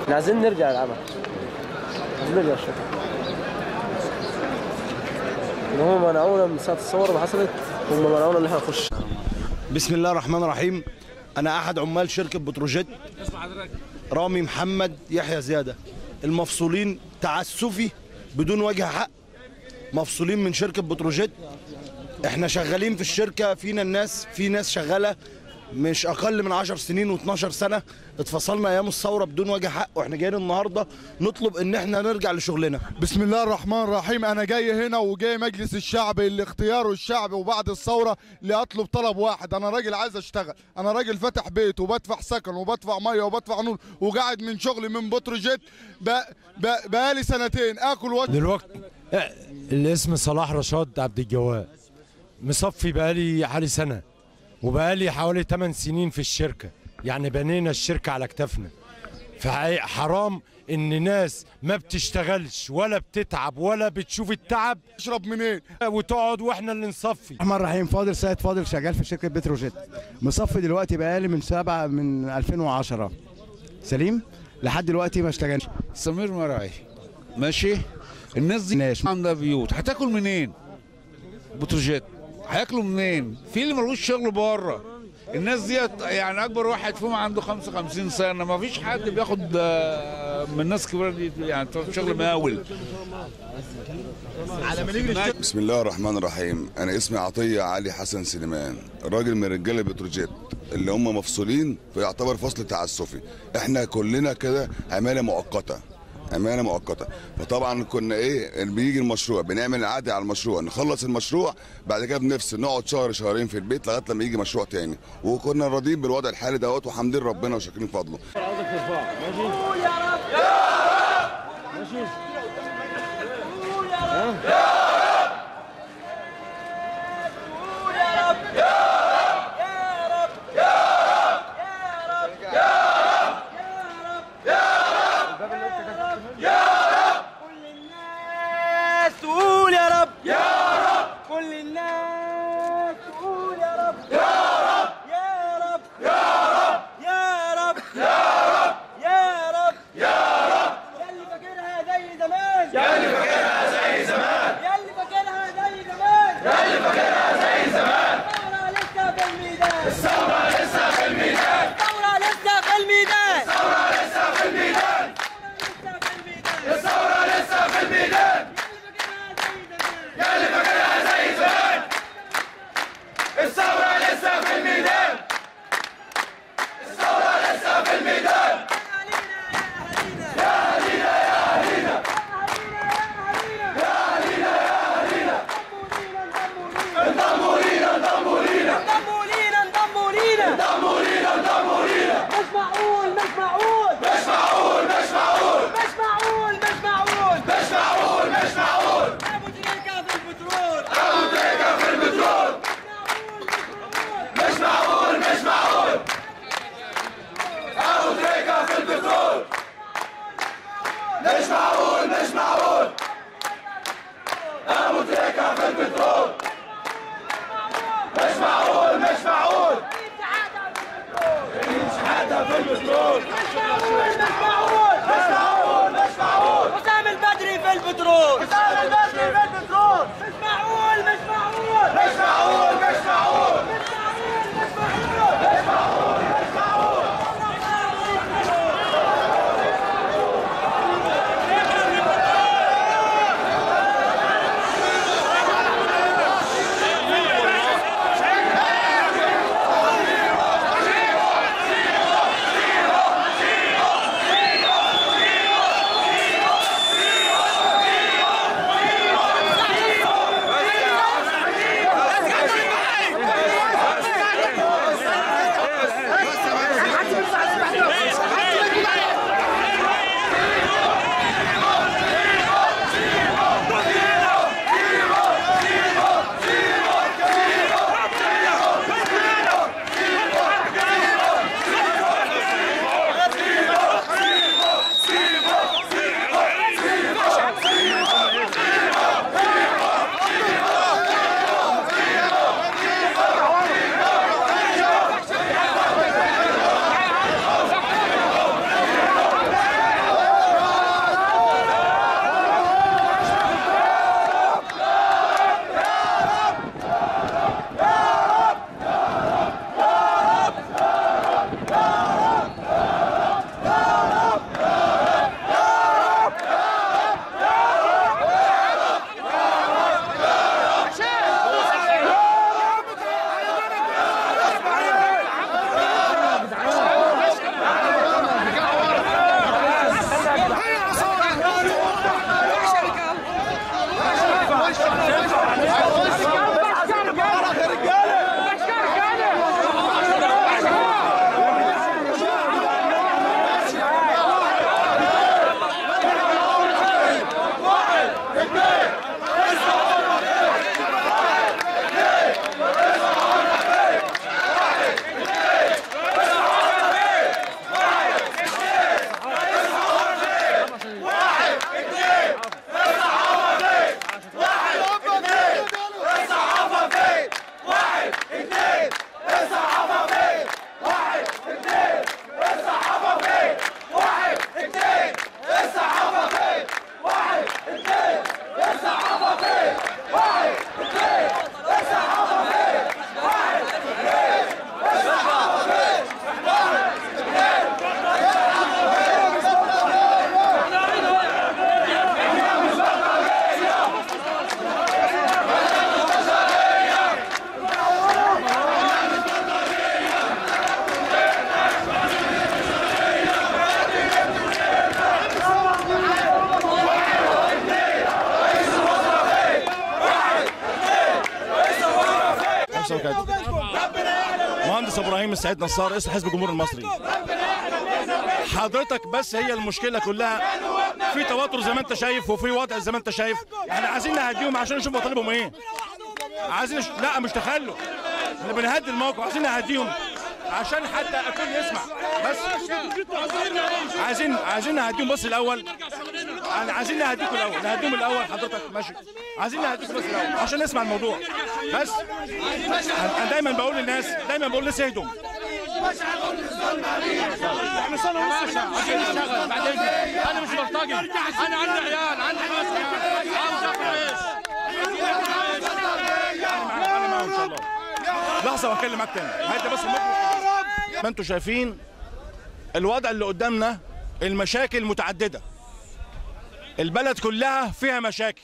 احنا عايزين نرجع العمل عايزين نرجع الشغل ان هم منعونا من ساعه الثوره ما حصلت هم منعونا ان احنا نخش بسم الله الرحمن الرحيم انا احد عمال شركه بتروجيت رامي محمد يحيى زياده المفصولين تعسفي بدون وجه حق مفصولين من شركه بتروجيت احنا شغالين في الشركه فينا الناس في ناس شغاله مش اقل من 10 سنين و12 سنه اتفصلنا ايام الثوره بدون وجه حق واحنا جايين النهارده نطلب ان احنا نرجع لشغلنا بسم الله الرحمن الرحيم انا جاي هنا وجاي مجلس الشعب اللي اختياره الشعب وبعد الثوره لاطلب طلب واحد انا راجل عايز اشتغل انا راجل فاتح بيت وبدفع سكن وبدفع ميه وبدفع نور وقاعد من شغلي من بتروجيت ب- ب- بقالي سنتين اكل واشرب دلوقتي الاسم صلاح رشاد عبد الجواد مصفي بقالي حوالي سنة وبقالي حوالي 8 سنين في الشركة يعني بنينا الشركة على كتافنا فحرام ان ناس ما بتشتغلش ولا بتتعب ولا بتشوف التعب منين وتقعد واحنا اللي نصفي الرحمن الرحيم فاضل سيد فاضل شغال في شركه بتروجيت مصفي دلوقتي بقالي من سبعة من 2010 سليم لحد دلوقتي ما اشتغلش سمير مرعي ماشي الناس دي ماشي. عندها بيوت هتاكل منين بتروجيت هياكلوا منين في اللي ملوش شغل بره الناس ديت يعني اكبر واحد فيهم عنده 55 سنه ما فيش حد بياخد آه، من الناس الكبيره دي يعني شغل مقاول بسم الله الرحمن الرحيم انا اسمي عطيه علي حسن سليمان راجل من رجاله بتروجيت اللي هم مفصولين فيعتبر فصل تعسفي احنا كلنا كده عماله مؤقته عماله مؤقته فطبعا كنا ايه بيجي المشروع بنعمل عادي على المشروع نخلص المشروع بعد كده بنفصل نقعد شهر شهرين في البيت لغايه لما يجي مشروع تاني وكنا راضيين بالوضع الحالي دوت وحامدين ربنا وشاكرين فضله الناس تقول يا رب يا رب كل الناس تقول يا رب يا رب يا رب يا رب يا رب يا رب يا رب يا رب يا اللي فاكرها زي زمان يا اللي فاكرها زي زمان يا اللي فاكرها زي زمان يا اللي فاكرها زي زمان الثورة لسه في الميدان الثورة لسه في الميدان الثورة لسه في الميدان الثورة لسه في الميدان الثورة لسه في الميدان يا اللي فاكرها زي زمان الثورة لسه في الميدان الثورة لسه في الميدان يا أهلينا يا أهلينا يا أهلينا يا أهلينا انضموا لينا انضموا لينا انضموا لينا انضموا لينا انضموا لينا انضموا لينا مش معقول مش معقول مش معقول مش معقول مش معقول مش معقول مش معقول مش معقول ابو تريكه في البترول ابو تريكه في البترول مش معقول مش معقول ابو تريكه في البترول مش معقول مش معقول ابو تريكه في البترول مش معقول مش معقول شهادة في البترول مش معقول مش معقول مش معقول مش معقول حسام البدري في البترول حسام البدري في البترول مش معقول مش معقول مش معقول مش معقول مش معقول مش معقول مش معقول مهندس ابراهيم السعيد نصار رئيس حزب الجمهور المصري حضرتك بس هي المشكله كلها في توتر زي ما انت شايف وفي وضع زي ما انت شايف احنا عايزين نهديهم عشان نشوف مطالبهم ايه عايزين نش... لا مش تخلف احنا بنهدي الموقف عايزين نهديهم عشان حتى الكل يسمع بس عايزين عايزين نهديهم بس الاول يعني عايزين نهديكم الاول نهديهم الاول حضرتك ماشي عايزين نهديكم بس الاول عشان نسمع الموضوع بس انا دايما بقول للناس دايما بقول للناس اهدوا احنا سنه ونص عشان نشتغل بعدين انا مش بلطجي انا عندي عيال عندي خمس عيال عاوز اكل عيش انا معاهم ان شاء الله لحظه واتكلم معاك تاني هدي بس الموقف ما انتوا شايفين الوضع اللي قدامنا المشاكل متعدده البلد كلها فيها مشاكل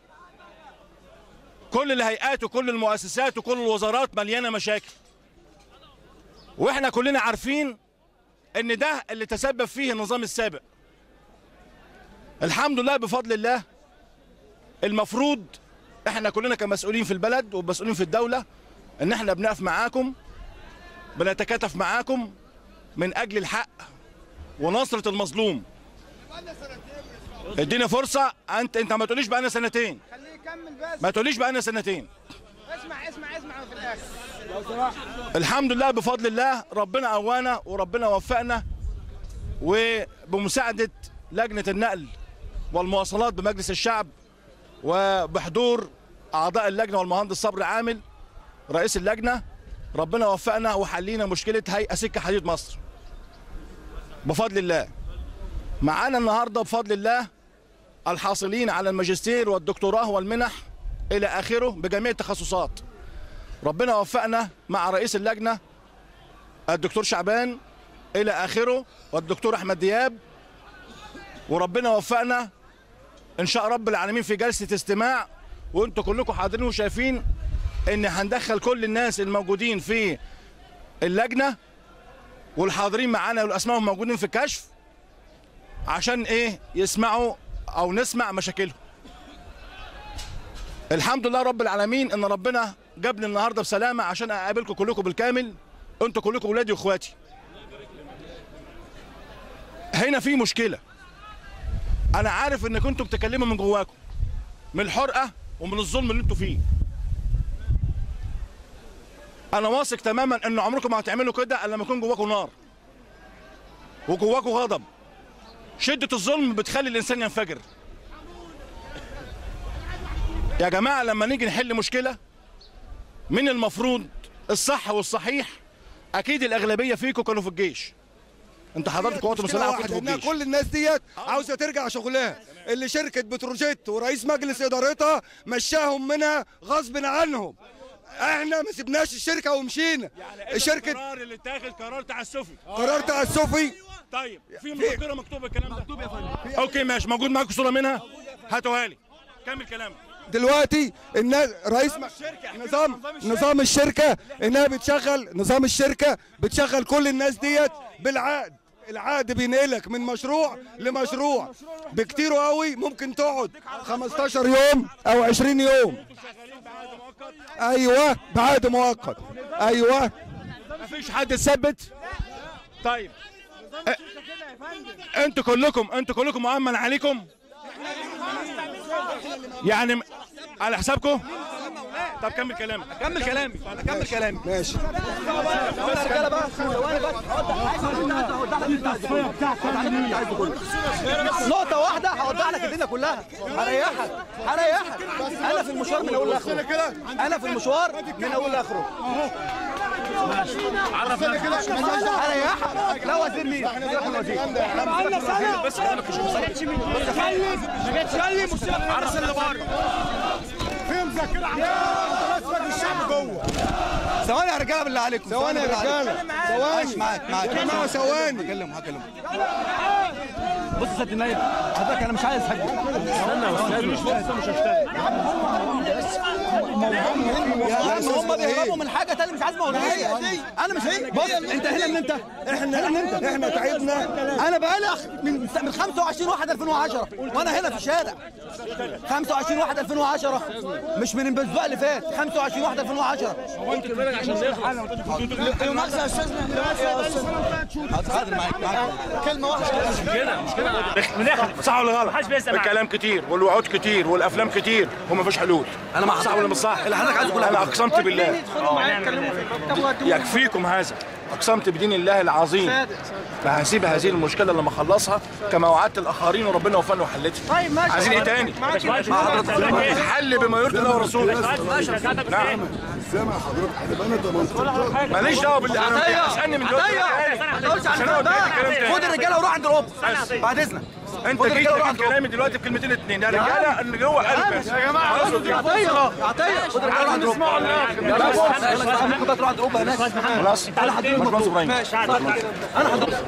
كل الهيئات وكل المؤسسات وكل الوزارات مليانه مشاكل واحنا كلنا عارفين ان ده اللي تسبب فيه النظام السابق الحمد لله بفضل الله المفروض احنا كلنا كمسؤولين في البلد ومسؤولين في الدولة ان احنا بنقف معاكم بنتكاتف معاكم من اجل الحق ونصرة المظلوم ادينا فرصة انت انت ما تقوليش بقى سنتين خليه يكمل بس ما تقوليش بقى سنتين اسمع اسمع اسمع في الاخر الحمد لله بفضل الله ربنا قوانا وربنا وفقنا وبمساعدة لجنة النقل والمواصلات بمجلس الشعب وبحضور أعضاء اللجنة والمهندس صبري عامل رئيس اللجنة ربنا وفقنا وحلينا مشكلة هيئة سكة حديد مصر بفضل الله معانا النهاردة بفضل الله الحاصلين على الماجستير والدكتوراه والمنح إلى آخره بجميع التخصصات ربنا وفقنا مع رئيس اللجنة الدكتور شعبان إلى آخره والدكتور أحمد دياب وربنا وفقنا إن شاء رب العالمين في جلسة استماع وانتوا كلكم حاضرين وشايفين إن هندخل كل الناس الموجودين في اللجنة والحاضرين معانا والأسمائهم موجودين في الكشف عشان إيه يسمعوا أو نسمع مشاكلهم الحمد لله رب العالمين ان ربنا جابني النهارده بسلامه عشان اقابلكم كلكم بالكامل انتوا كلكم ولادي واخواتي هنا في مشكله انا عارف ان كنتوا بتكلموا من جواكم من الحرقه ومن الظلم اللي انتوا فيه انا واثق تماما ان عمركم ما هتعملوا كده الا لما يكون جواكم نار وجواكم غضب شده الظلم بتخلي الانسان ينفجر يا جماعة لما نيجي نحل مشكلة من المفروض الصح والصحيح أكيد الأغلبية فيكم كانوا في الجيش أنت حضرت قوات مسلحة وكنت في ان الجيش كل الناس ديت عاوزه ترجع شغلها اللي شركه بتروجيت ورئيس مجلس ادارتها مشاهم منها غصب عنهم احنا ما سبناش الشركه ومشينا الشركه القرار اللي اتاخد قرار تعسفي قرار تعسفي طيب في مذكرة مكتوبة الكلام ده مكتوب يا فندم أوكي ماشي موجود معاكم صورة منها هاتوها لي كمل كلامك دلوقتي الناس رئيس م... نظام نظام الشركه انها بتشغل نظام الشركه بتشغل كل الناس ديت بالعقد العقد بينقلك من مشروع لمشروع بكتير قوي ممكن تقعد 15 يوم او 20 يوم ايوه بعقد مؤقت ايوه مفيش حد اتثبت طيب أ- انتوا كلكم انتوا كلكم مؤمن عليكم يعني م- على حسابكم طب كمل كلامك كمل كلامي كمل كلامي ماشي نقطة واحدة هوضح لك الدنيا كلها هريحك هريحك أنا في المشوار من أول لآخره أنا في المشوار من أول لآخره هريحك لا وزير مين؟ الوزير احنا بقالنا سنة بس ما جاتش مين؟ ما جاتش لي عرف اللي بره في مذكره عن الشعب جوه ثواني يا رجاله بالله عليكم ثواني يا رجاله ثواني معاك معاك يا جماعه ثواني هكلمه هكلمه بص يا سيد النايب حضرتك انا مش عايز حاجه استنى مش فرصة مش هشتغل يا عم هم بيهربوا من حاجه تاني مش عايز موضوعيه انا مش هي بص انت هنا من امتى؟ احنا هنا من امتى؟ احنا تعبنا انا بقالي أخ- من من 25 1 2010 وانا هنا في الشارع 25 1 2010 مش من الاسبوع اللي فات 25 1 2010 مؤاخذة يا استاذنا هتحاضر معاك كلمة واحدة مش كده مش كده صح ولا غلط؟ الكلام كتير والوعود كتير والافلام كتير وما فيش حلول انا مع صح ولا مش صح؟ اللي حضرتك عايز تقولها انا اقسمت بالله يكفيكم هذا اقسمت بدين الله العظيم فهسيب هذه المشكله لما اخلصها كما وعدت الاخرين وربنا وفقني وحلتها طيب ماشي عايزين ايه تاني؟ مع حضرتك الحل بما يرضي الله ورسوله نعم سامع حضرتك هتبقى انا 18 ماليش دعوه باللي انا اسالني من دلوقتي عشان أقعد أحكي كلام تاني. خد الرجاله وروح عند الام بعد اذنك انت خد جيت الرجالة وروح تجيب كلامي دلوقتي بكلمتين اتنين يا رجاله اللي جوه قلبك يا جماعه عطيه عطيه خد الرجاله عند الام ممكن بقى تروح عند الام هناك خلاص انا حضرتك باشمهندس ابراهيم ماشي انا حضرتك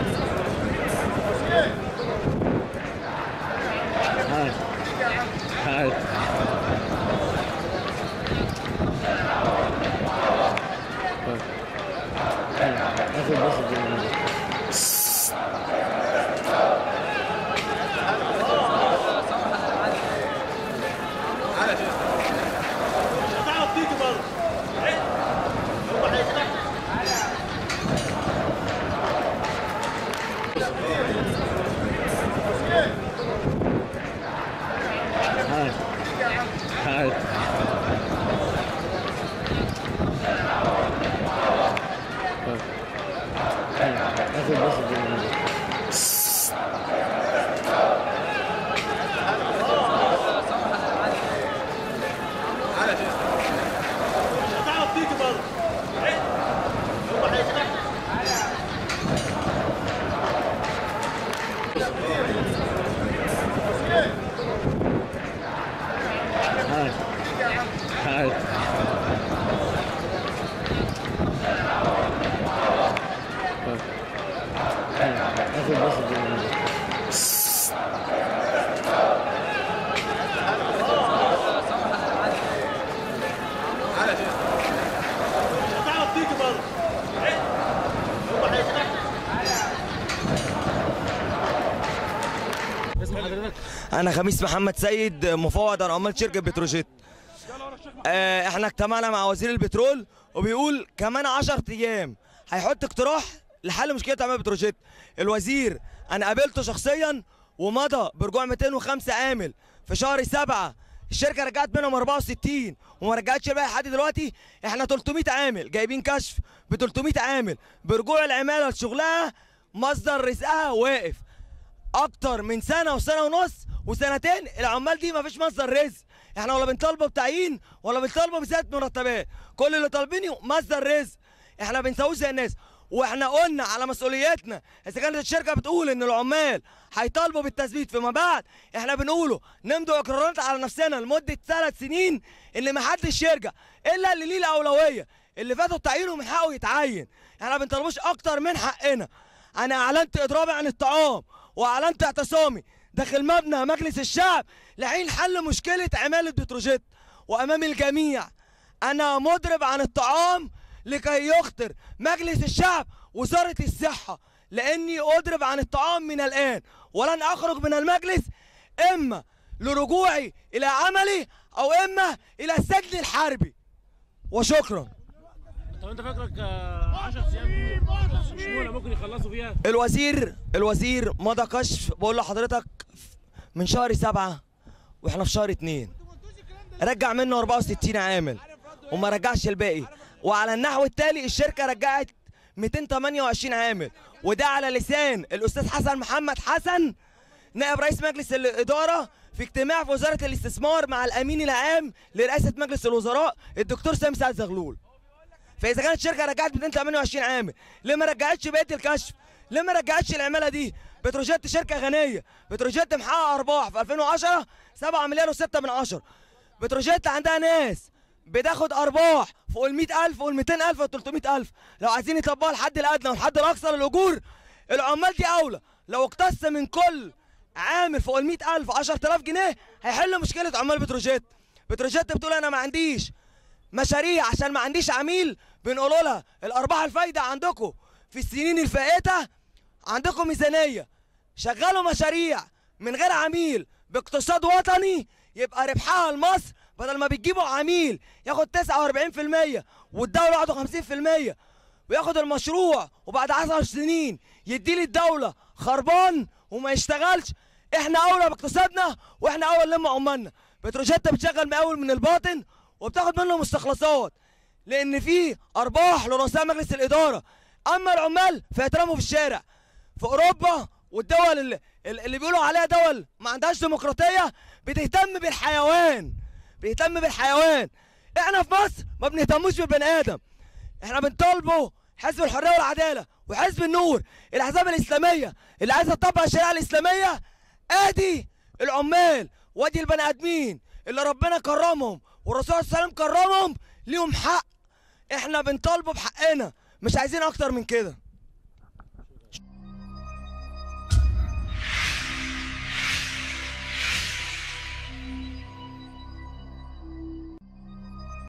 انا خميس محمد سيد مفوض عن عمال شركه بتروجيت آه، احنا اجتمعنا مع وزير البترول وبيقول كمان 10 ايام هيحط اقتراح لحل مشكله عمال بتروجيت الوزير انا قابلته شخصيا ومضى برجوع 205 عامل في شهر سبعة الشركه رجعت منهم 64 وما رجعتش الباقي لحد دلوقتي احنا 300 عامل جايبين كشف ب 300 عامل برجوع العماله لشغلها مصدر رزقها واقف اكتر من سنه وسنه ونص وسنتين العمال دي مفيش مصدر رزق احنا ولا بنطالبه بتعيين ولا بنطالبه بزياده مرتبات كل اللي طالبينه مصدر رزق احنا بنسويه زي الناس واحنا قلنا على مسؤوليتنا اذا كانت الشركه بتقول ان العمال هيطالبوا بالتثبيت فيما بعد احنا بنقوله نمضوا اقرارات على نفسنا لمده ثلاث سنين ان ما حدش يرجع الا اللي ليه الاولويه اللي فاتوا تعيينه من حقه يتعين احنا ما بنطالبوش اكتر من حقنا انا اعلنت اضرابي عن الطعام واعلنت اعتصامي داخل مبنى مجلس الشعب لحين حل مشكله عماله بتروجيت وامام الجميع انا مضرب عن الطعام لكي يخطر مجلس الشعب وزاره الصحه لاني اضرب عن الطعام من الان ولن اخرج من المجلس اما لرجوعي الى عملي او اما الى السجن الحربي وشكرا طب انت فاكرك 10 ايام دي شموله ممكن يخلصوا فيها الوزير الوزير مضى كشف بقول لحضرتك من شهر سبعة واحنا في شهر اتنين رجع منه 64 عامل وما رجعش الباقي وعلى النحو التالي الشركه رجعت 228 عامل وده على لسان الاستاذ حسن محمد حسن نائب رئيس مجلس الاداره في اجتماع في وزاره الاستثمار مع الامين العام لرئاسه مجلس الوزراء الدكتور سامي سعد زغلول فاذا كانت الشركه رجعت 228 عامل ليه ما رجعتش بقيه الكشف ليه ما رجعتش العماله دي بتروجيت شركه غنيه بتروجيت محقق ارباح في 2010 7 مليار و6 من عشرة بتروجيت عندها ناس بتاخد ارباح فوق ال 100000 وال 200000 وال 300000 لو عايزين يطبقوا الحد الادنى والحد الاقصى للاجور العمال دي اولى لو اقتص من كل عامل فوق ال 100000 10000 جنيه هيحل مشكله عمال بتروجيت بتروجيت بتقول انا ما عنديش مشاريع عشان ما عنديش عميل بنقول لها الارباح الفايده عندكم في السنين الفائته عندكم ميزانيه شغلوا مشاريع من غير عميل باقتصاد وطني يبقى ربحها لمصر بدل ما بتجيبوا عميل ياخد 49% والدوله واخده 50% وياخد المشروع وبعد 10 سنين يدي لي الدوله خربان وما يشتغلش احنا اولى باقتصادنا واحنا اول لما عمالنا بتروجيت بتشغل مقاول من الباطن وبتاخد منه مستخلصات لان في ارباح لرؤساء مجلس الاداره اما العمال فيترموا في الشارع في اوروبا والدول اللي, اللي بيقولوا عليها دول ما عندهاش ديمقراطيه بتهتم بالحيوان بيهتم بالحيوان احنا في مصر ما بنهتموش بالبني ادم احنا بنطالبه حزب الحريه والعداله وحزب النور الاحزاب الاسلاميه اللي عايزه تطبق الشريعه الاسلاميه ادي العمال وادي البني ادمين اللي ربنا كرمهم والرسول صلى الله عليه وسلم كرمهم ليهم حق احنا بنطالبه بحقنا مش عايزين اكتر من كده